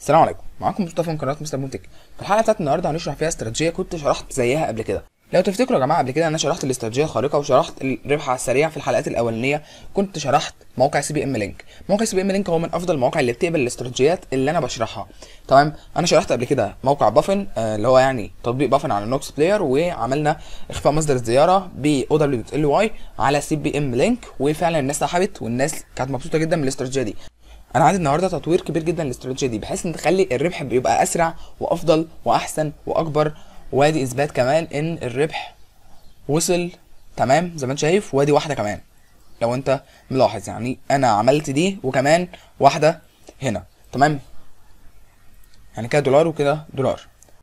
السلام عليكم معاكم مصطفى من قناه مستر بونتك في الحلقه بتاعت النهارده هنشرح فيها استراتيجيه كنت شرحت زيها قبل كده لو تفتكروا يا جماعه قبل كده انا شرحت الاستراتيجيه الخارقه وشرحت الربح على السريع في الحلقات الاولانيه كنت شرحت موقع سي بي ام لينك موقع سي بي ام لينك هو من افضل المواقع اللي بتقبل الاستراتيجيات اللي انا بشرحها تمام انا شرحت قبل كده موقع بافن آه اللي هو يعني تطبيق بافن على نوكس بلاير وعملنا اخفاء مصدر الزياره ب او دبليو ال واي على سي بي ام لينك وفعلا الناس سحبت والناس كانت مبسوطه جدا من الاستراتيجيه دي انا عندي النهارده تطوير كبير جدا للاستراتيجيه دي بحيث ان تخلي الربح بيبقى اسرع وافضل واحسن واكبر وادي اثبات كمان ان الربح وصل تمام زي ما انت شايف وادي واحده كمان لو انت ملاحظ يعني انا عملت دي وكمان واحده هنا تمام يعني كده دولار وكده دولار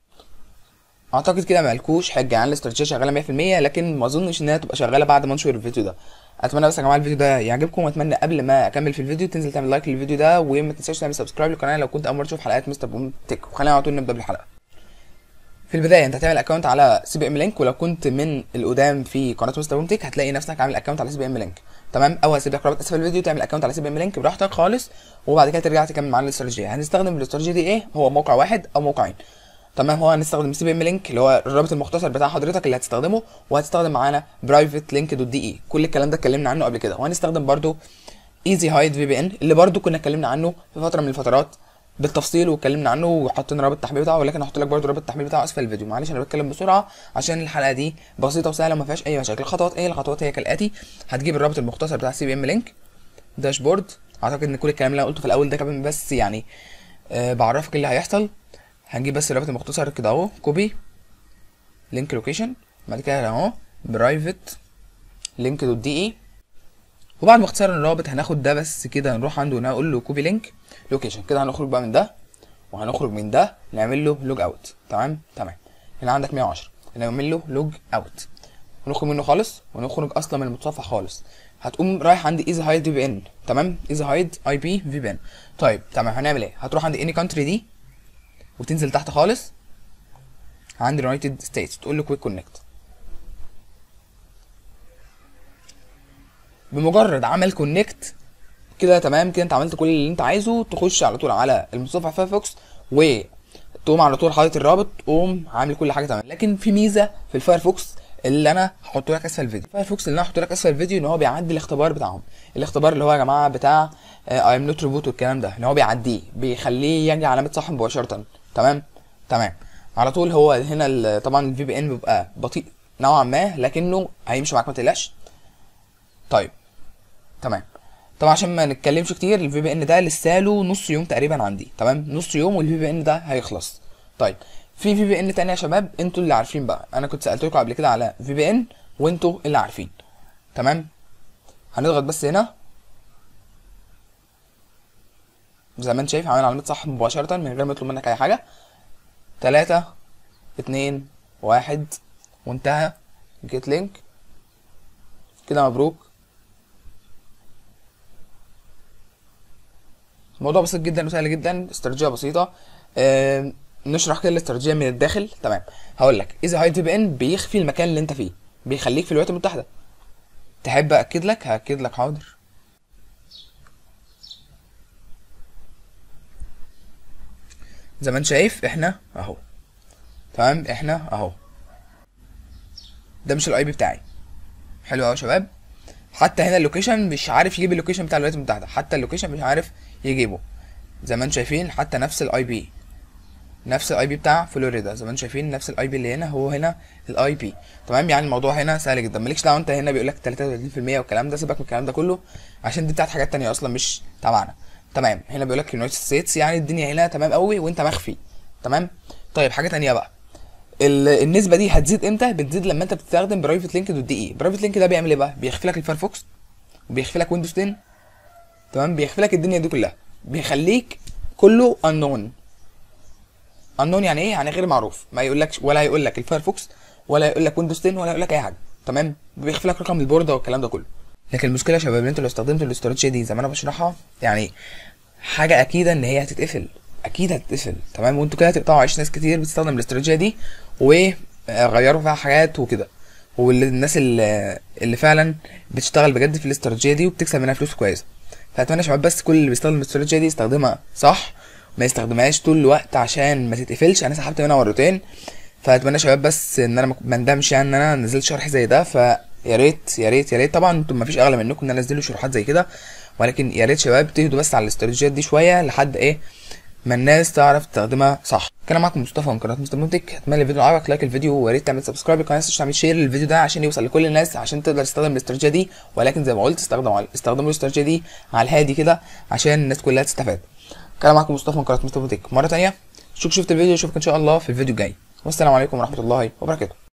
اعتقد كده مالكوش حجه يعني الاستراتيجيه شغاله 100% لكن ما اظنش انها تبقى شغاله بعد ما انشر الفيديو ده اتمنى بس يا جماعه الفيديو ده يعجبكم واتمنى قبل ما اكمل في الفيديو تنزل تعمل لايك للفيديو ده وما تنساش تعمل سبسكرايب للقناه لو كنت اول مره تشوف حلقات مستر بوم تك وخلينا على طول نبدا بالحلقه في البدايه انت هتعمل اكونت على سي بي ام لينك ولو كنت من القدام في قناه مستر بوم تك هتلاقي نفسك عامل اكونت على سي بي ام لينك تمام او هسيب لك رابط اسفل الفيديو تعمل اكونت على سي بي ام لينك براحتك خالص وبعد كده ترجع تكمل معانا الاستراتيجيه هنستخدم الاستراتيجيه دي ايه هو موقع واحد او موقعين تمام هو هنستخدم سي بي ام لينك اللي هو الرابط المختصر بتاع حضرتك اللي هتستخدمه وهتستخدم معانا برايفت لينك دوت دي اي كل الكلام ده اتكلمنا عنه قبل كده وهنستخدم برده ايزي هايد في بي ان اللي برده كنا اتكلمنا عنه في فتره من الفترات بالتفصيل واتكلمنا عنه وحطينا رابط التحميل بتاعه ولكن هحط لك برده رابط التحميل بتاعه اسفل الفيديو معلش انا بتكلم بسرعه عشان الحلقه دي بسيطه وسهله وما فيهاش اي مشاكل الخطوات ايه الخطوات هي كالاتي هتجيب الرابط المختصر بتاع سي بي ام لينك داشبورد اعتقد ان كل الكلام اللي انا قلته في الاول ده كمان بس يعني أه بعرفك اللي هيحصل هنجيب بس الرابط المختصر كده اهو كوبي لينك لوكيشن بعد كده اهو برايفت لينك دوت دي اي وبعد ما اختصار الرابط هناخد ده بس كده نروح عنده ونقول له كوبي لينك لوكيشن كده هنخرج بقى من ده وهنخرج من ده نعمل له لوج اوت تمام تمام هنا عندك 110 نعمل له لوج اوت ونخرج منه خالص ونخرج اصلا من المتصفح خالص هتقوم رايح عند ايزي هايد في بي ان تمام ايزي هايد اي بي في بي ان طيب تمام هنعمل ايه هتروح عند اني كونتري دي وتنزل تحت خالص عند يونايتد ستيتس تقول له كويك كونكت بمجرد عمل كونكت كده تمام كده انت عملت كل اللي انت عايزه تخش على طول على المتصفح فايرفوكس وتقوم على طول حاطط الرابط تقوم عامل كل حاجه تمام لكن في ميزه في الفايرفوكس اللي انا هحطه لك اسفل الفيديو الفايرفوكس اللي انا هحطه لك اسفل الفيديو ان هو بيعدي الاختبار بتاعهم الاختبار اللي هو يا جماعه بتاع اي ام نوت روبوت والكلام ده ان هو بيعديه بيخليه يجي علامه صح مباشره تمام تمام على طول هو هنا طبعا الفي بي ان بيبقى بطيء نوعا ما لكنه هيمشي معاك ما تقلقش طيب تمام طبعا عشان ما نتكلمش كتير الفي بي ان ده لسه له نص يوم تقريبا عندي تمام نص يوم والفي بي ان ده هيخلص طيب في في بي ان تاني يا شباب انتوا اللي عارفين بقى انا كنت سالتكم قبل كده على في بي ان وانتوا اللي عارفين تمام هنضغط بس هنا زي ما انت شايف عامل علامة صح مباشرة من غير ما يطلب منك أي حاجة تلاتة اتنين واحد وانتهى جيت لينك كده مبروك الموضوع بسيط جدا وسهل جدا استراتيجية بسيطة اه نشرح كده الاستراتيجية من الداخل تمام هقول لك إذا هايد في بي إن بيخفي المكان اللي أنت فيه بيخليك في الولايات المتحدة تحب أكد لك هأكد لك حاضر زي ما انت شايف احنا اهو تمام احنا اهو ده مش الاي بي بتاعي حلو اهو يا شباب حتى هنا اللوكيشن مش عارف يجيب اللوكيشن بتاع الولايات المتحده حتى اللوكيشن مش عارف يجيبه زي ما انتم شايفين حتى نفس الاي بي نفس الاي بي بتاع فلوريدا زي ما انتم شايفين نفس الاي بي اللي هنا هو هنا الاي بي تمام يعني الموضوع هنا سهل جدا مالكش دعوه انت هنا بيقول لك 33% والكلام ده سيبك من الكلام ده كله عشان دي بتاعت حاجات تانية اصلا مش تبعنا تمام هنا بيقول لك يونايتد ستيتس يعني الدنيا هنا تمام قوي وانت مخفي تمام طيب حاجه تانية بقى النسبه دي هتزيد امتى بتزيد لما انت بتستخدم برايفت لينك دوت دي اي برايفت لينك ده بيعمل ايه بقى بيخفي لك الفايرفوكس وبيخفي لك ويندوز 10 تمام بيخفي لك الدنيا دي كلها بيخليك كله انون انون يعني ايه يعني غير معروف ما يقولكش ولا هيقول لك الفايرفوكس ولا يقول لك ويندوز 10 ولا يقول لك اي حاجه تمام بيخفي لك رقم البورده والكلام ده كله لكن المشكله يا شباب ان انتوا لو استخدمتوا الاستراتيجيه دي زي ما انا بشرحها يعني حاجه اكيده ان هي هتتقفل اكيد هتتقفل تمام وانتوا كده هتقطعوا عيش ناس كتير بتستخدم الاستراتيجيه دي وغيروا فيها حاجات وكده والناس اللي, اللي فعلا بتشتغل بجد في الاستراتيجيه دي وبتكسب منها فلوس كويسه فاتمنى يا شباب بس كل اللي بيستخدم الاستراتيجيه دي يستخدمها صح ما يستخدمهاش طول الوقت عشان ما تتقفلش انا سحبت منها مرتين فاتمنى يا شباب بس ان انا ما اندمش يعني ان انا نزلت شرح زي ده فيا ريت يا ريت يا ريت طبعا انتم ما فيش اغلى منكم ان انا انزل شروحات زي كده ولكن يا ريت شباب تهدوا بس على الاستراتيجيات دي شويه لحد ايه ما الناس تعرف تستخدمها صح كان معاكم مصطفى من قناه مستر منتج اتمنى الفيديو عجبك لايك الفيديو ويا ريت تعمل سبسكرايب للقناه تعمل شير للفيديو ده عشان يوصل لكل الناس عشان تقدر تستخدم الاستراتيجيه دي ولكن زي ما قلت استخدموا استخدموا الاستراتيجيه دي على الهادي كده عشان الناس كلها تستفاد كان معاكم مصطفى من قناه مستر منتج مره تانية شوف شفت الفيديو اشوفك ان شاء الله في الفيديو الجاي والسلام عليكم ورحمه الله وبركاته